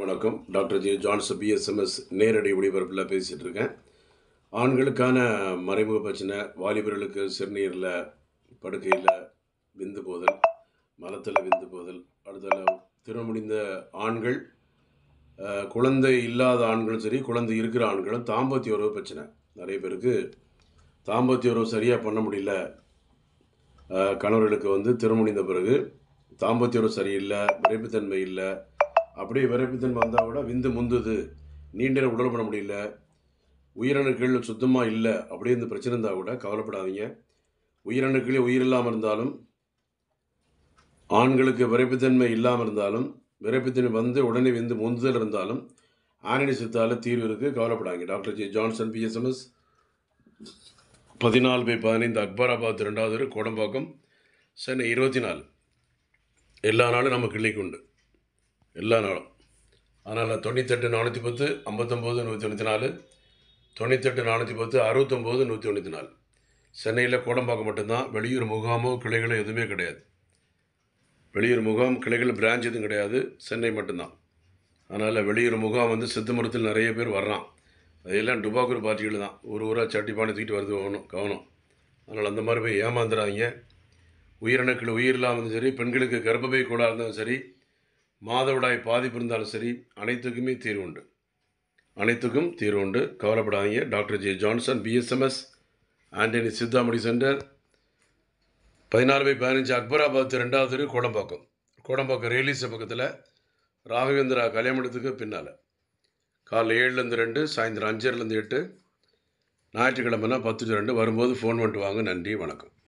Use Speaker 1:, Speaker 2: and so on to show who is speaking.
Speaker 1: வணக்கம் doctor J John's BSMS நேரடி ஒளிபரப்பில் பேசிகிட்டு இருக்கேன் ஆண்களுக்கான மறைமுக பிரச்சனை வாலிபர்களுக்கு சிறுநீரில் படுக்கையில் விந்து போதல் மலத்தில் விந்து போதல் அடுத்தல திருமணிந்த ஆண்கள் அஹ், குழந்தை இல்லாத ஆண்களும் சரி குழந்தை இருக்கிற ஆண்களும் தாம்பத்திய உறவு பிரச்சனை நிறைய பேருக்கு தாம்பத்திய உறவு சரியாக பண்ண முடியல அஹ், கணவர்களுக்கு வந்து திருமணிந்த பிறகு தாம்பத்திய உறவு சரியில்லை விரைப்புத்தன்மை இல்லை அப்படியே விரைப்புத்தன்மை வந்தால் கூட விந்து முந்துது நீண்ட நேரம் உடல் பண்ண முடியல உயிரணுக்கள் சுத்தமாக இல்லை அப்படியே இந்த பிரச்சனை இருந்தால் கூட கவலைப்படாதீங்க உயிரணுக்களே உயிர் இல்லாமல் இருந்தாலும் ஆண்களுக்கு விரைப்புத்தன்மை இல்லாமல் இருந்தாலும் விரைப்புத்தன்மை வந்து உடனே விந்து முந்துதல் இருந்தாலும் ஆனடி சித்தால தீர்வு இருக்குது கவலைப்படாதீங்க டாக்டர் ஜே ஜான்சன் பிஎஸ்எம்எஸ் பதினாலு பை பதினைந்து அக்பராபாத் ரெண்டாவது தெரு கோடம்பாக்கம் சென்னை இருபத்தி நாலு எல்லா நாளும் நம்ம கிளினிக் உண்டு எல்லா நாளும் அதனால் தொண்ணூத்தெட்டு நானூற்றி பத்து ஐம்பத்தொம்போது நூற்றி தொண்ணூற்றி நாலு தொண்ணூத்தெட்டு நானூற்றி பத்து அறுபத்தொம்போது நூற்றி தொண்ணூற்றி நாலு சென்னையில் கோடம்பாக்கம் மட்டும்தான் வெளியூர் முகாமோ கிளைகளோ எதுவுமே கிடையாது வெளியூர் முகாம் கிளைகள் பிரான்ச் எதுவும் கிடையாது சென்னை மட்டும்தான் அதனால் வெளியூர் முகாம் வந்து சித்த மருத்துவத்தில் நிறைய பேர் வர்றான் அதையெல்லாம் டுபாக்கூர் பார்ட்டிகள் தான் ஒரு ஊராக சட்டி பானை தூக்கிட்டு வருது கவனம் கவனம் அதனால் அந்த மாதிரி போய் ஏமாந்துடாதீங்க உயிரணுக்கள் உயிர் இல்லாமல் இருந்தாலும் சரி பெண்களுக்கு கர்ப்பப்பை கூட இருந்தாலும் சரி மாதவிடாய் பாதிப்பு இருந்தாலும் சரி அனைத்துக்குமே தீர்வு உண்டு அனைத்துக்கும் தீர்வு உண்டு கவலைப்படாதீங்க doctor J Johnson BSMS Antony Siddhamani centre பதினாலு பை பதினஞ்சு அக்பராபாத் ரெண்டாவது தெரு கோடம்பாக்கம் கோடம்பாக்கம் ரயில்வே பக்கத்தில் ராகவேந்திரா கல்யாணத்துக்கு பின்னால் காலைல ஏழுலேருந்து ரெண்டு சாயந்தரம் அஞ்சரைலேருந்து எட்டு ஞாயிற்றுக்கிழமைனா பத்து to ரெண்டு வரும்போது ஃபோன் பண்ணிட்டு வாங்க நன்றி வணக்கம்